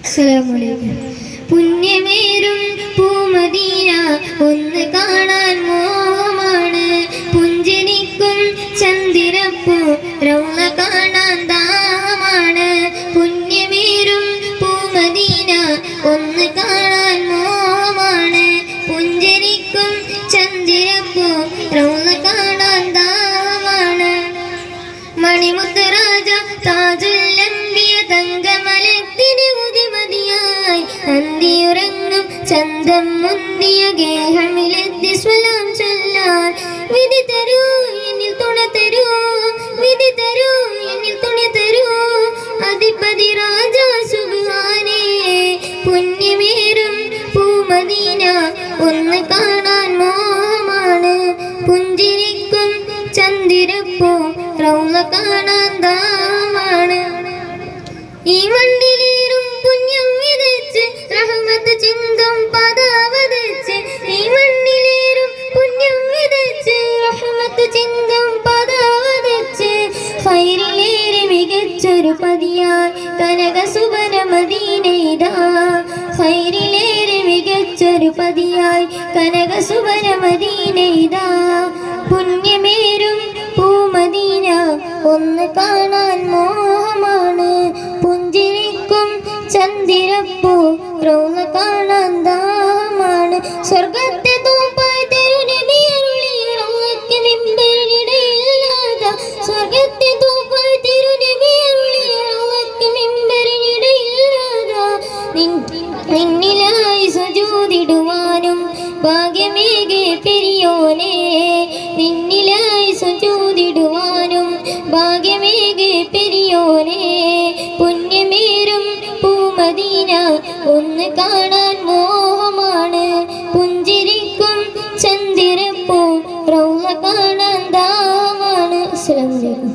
അസ്സലാമലൈക്കും പുണ്യമേറും പൂമദീന ഒന്ന് കാണാൻ മോഹമാണ് പുഞ്ചനിക്കും ചന്ദിരപ്പൂ റൗള കാണാൻ ദാഹമാണ് പുണ്യമേറും പൂമദീന ഒന്ന് കാണാൻ മോഹമാണ് പുഞ്ചനിക്കും ചന്ദിരപ്പൂ റൗള കാണാൻ ദാഹമാണ് മണിമുത്തരാജ താജുല്ലംബിയ തങ്കമലത്തിന് ഉതിമതിയായി അന്തിയുറങ്ങും ചന്തം മുന്തിയ ഗേഹമിലെത്തി സ്വലാം ചൊല്ലാൻ വിധി തരൂ എന്നിൽ തുണ തരൂ വിധി തരൂ എന്നിൽ തുണ തരൂ അധിപതി രാജ സുബാനേ പുണ്യമേറും പൂമദീന ഒന്ന് കാണാൻ മോഹമാണ് പുഞ്ചിരിക്കും ചന്ദിരപ്പൂ റൗള കാണാൻ ദാമാണ് ഈ മണ്ണിലേറും പുണ്യം വിതച്ച് റഹ്മത്ത് ചിന്തം പതാവതച്ച് ഈ മണ്ണിലേറും പുണ്യം വിതച്ച് റഹ്മത്ത് ചിന്തം പതാവതച്ച് ഫൈറിലേറെ മികച്ചൊരു പതിയായി കനക സുബര മദീനയിതാ ഫൈറിലേറെ മികച്ചൊരു പതിയായി കനക സുബര മദീനയിതാ പുണ്യമേറും പൂമദീന ഒന്ന് കാണാൻ മോഹമാണ് പുഞ്ചിരിക്കും ചന്ദിരപ്പൂ റോമ കാണാൻ ദാഹമാണ് സ്വർഗത്തെ തോപ്പായി തിരുനബിയരുളി റൗളയ്ക്ക് മിമ്പരിനിടയില്ലാത സ്വർഗത്തെ തോപ്പായി തിരുനബിയരുളി റൗളയ്ക്ക് മിമ്പരിനിടയില്ലാത നിൻ- നിന്നിലായി സുജൂതിടുവാനും ഭാഗ്യമേകെ പെരിയോനെ നിന്നിലായി സുജൂതിടുവാനും ഭാഗ്യമേകെ പെരിയോനെ പുണ്യമേറും പൂമദീന ഒന്ന് കാണാൻ മോഹമാണ് പുഞ്ചിരിക്കും ചന്ദിരപ്പൂ റൗള കാണാൻ ദാമാണ് അസ്സലാമു അലൈക്കും